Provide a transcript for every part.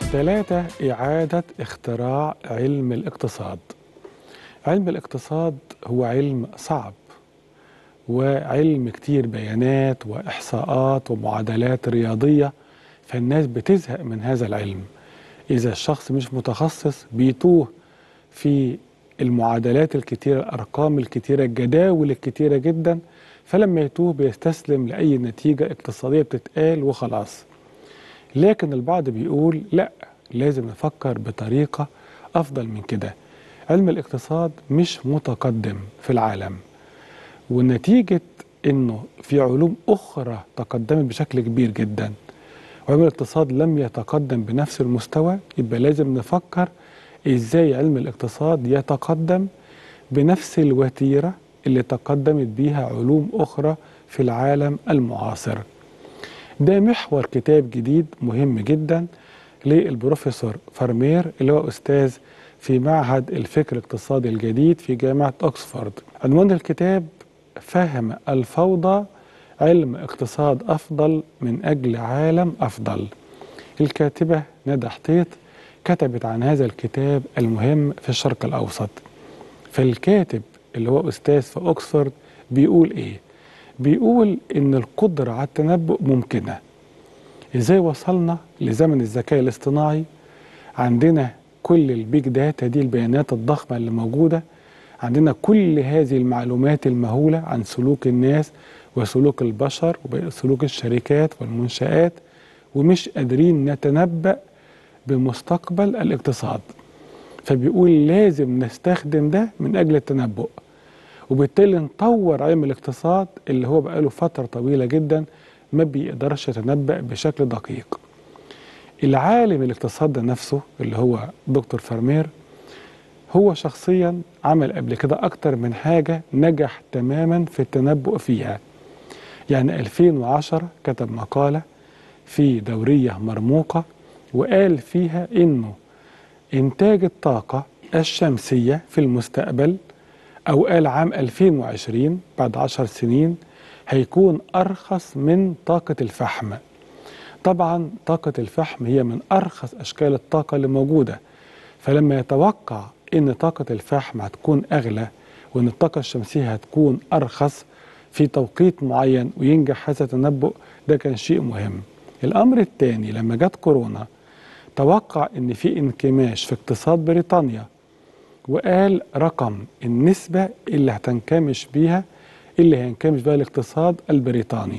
ثلاثة إعادة اختراع علم الاقتصاد علم الاقتصاد هو علم صعب وعلم كتير بيانات وإحصاءات ومعادلات رياضية فالناس بتزهق من هذا العلم إذا الشخص مش متخصص بيتوه في المعادلات الكتيرة الأرقام الكتيرة الجداول الكتيرة جدا فلما يتوه بيستسلم لأي نتيجة اقتصادية بتتقال وخلاص لكن البعض بيقول لا لازم نفكر بطريقة أفضل من كده علم الاقتصاد مش متقدم في العالم ونتيجة أنه في علوم أخرى تقدمت بشكل كبير جدا وعلم الاقتصاد لم يتقدم بنفس المستوى يبقى لازم نفكر إزاي علم الاقتصاد يتقدم بنفس الوتيرة اللي تقدمت بيها علوم أخرى في العالم المعاصر ده محور كتاب جديد مهم جدا للبروفيسور فارمير اللي هو أستاذ في معهد الفكر الاقتصادي الجديد في جامعة أكسفورد عنوان الكتاب فهم الفوضى علم اقتصاد أفضل من أجل عالم أفضل الكاتبة ندى حطيط كتبت عن هذا الكتاب المهم في الشرق الأوسط فالكاتب اللي هو أستاذ في أكسفورد بيقول إيه بيقول إن القدرة على التنبؤ ممكنة إزاي وصلنا لزمن الذكاء الاصطناعي عندنا كل البيج داتا دي البيانات الضخمة اللي موجودة عندنا كل هذه المعلومات المهولة عن سلوك الناس وسلوك البشر وسلوك الشركات والمنشآت ومش قادرين نتنبأ بمستقبل الاقتصاد فبيقول لازم نستخدم ده من أجل التنبؤ وبالتالي نطور علم الاقتصاد اللي هو بقاله فترة طويلة جدا ما بيقدرش يتنبأ بشكل دقيق العالم الاقتصاد ده نفسه اللي هو دكتور فارمير هو شخصيا عمل قبل كده أكتر من حاجة نجح تماما في التنبؤ فيها يعني 2010 كتب مقالة في دورية مرموقة وقال فيها إنه إنتاج الطاقة الشمسية في المستقبل أو قال عام 2020 بعد عشر سنين هيكون أرخص من طاقة الفحم طبعا طاقة الفحم هي من أرخص أشكال الطاقة اللي موجودة فلما يتوقع إن طاقة الفحم هتكون أغلى وإن الطاقة الشمسية هتكون أرخص في توقيت معين وينجح هذا التنبؤ ده كان شيء مهم الأمر الثاني لما جت كورونا توقع إن في انكماش في اقتصاد بريطانيا وقال رقم النسبة اللي هتنكمش بيها اللي هينكمش بيها الاقتصاد البريطاني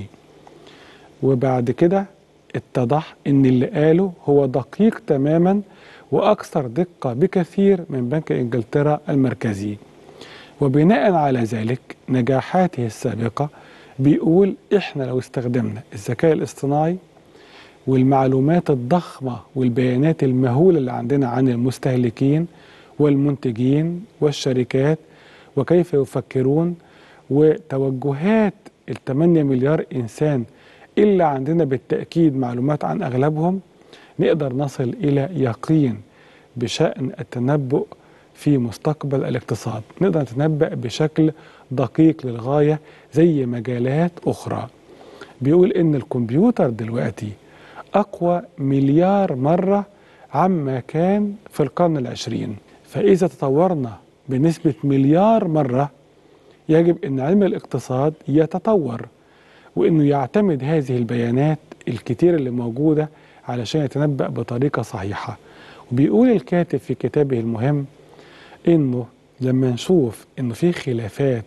وبعد كده اتضح ان اللي قاله هو دقيق تماما واكثر دقة بكثير من بنك انجلترا المركزي وبناء على ذلك نجاحاته السابقة بيقول احنا لو استخدمنا الذكاء الاصطناعي والمعلومات الضخمة والبيانات المهولة اللي عندنا عن المستهلكين والمنتجين والشركات وكيف يفكرون وتوجهات ال 8 مليار انسان اللي عندنا بالتاكيد معلومات عن اغلبهم نقدر نصل الى يقين بشان التنبؤ في مستقبل الاقتصاد نقدر نتنبأ بشكل دقيق للغايه زي مجالات اخرى بيقول ان الكمبيوتر دلوقتي اقوى مليار مره عما كان في القرن العشرين فإذا تطورنا بنسبة مليار مرة يجب أن علم الاقتصاد يتطور وأنه يعتمد هذه البيانات الكتير اللي موجودة علشان يتنبأ بطريقة صحيحة وبيقول الكاتب في كتابه المهم أنه لما نشوف أنه في خلافات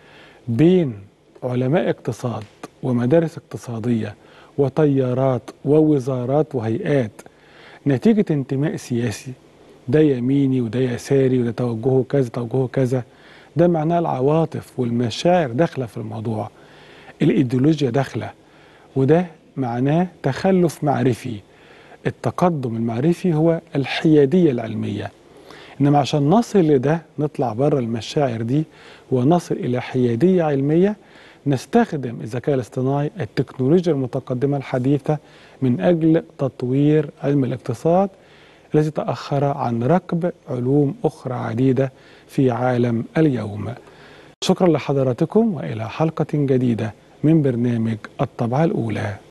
بين علماء اقتصاد ومدارس اقتصادية وطيارات ووزارات وهيئات نتيجة انتماء سياسي ده يميني وده يساري وده توجهه كذا توجهه كذا ده معناه العواطف والمشاعر داخله في الموضوع الايديولوجيا داخله وده معناه تخلف معرفي التقدم المعرفي هو الحياديه العلميه انما عشان نصل لده نطلع بره المشاعر دي ونصل الى حياديه علميه نستخدم الذكاء الاصطناعي التكنولوجيا المتقدمه الحديثه من اجل تطوير علم الاقتصاد الذي تأخر عن ركب علوم أخرى عديدة في عالم اليوم شكرا لحضراتكم وإلى حلقة جديدة من برنامج الطبعة الأولى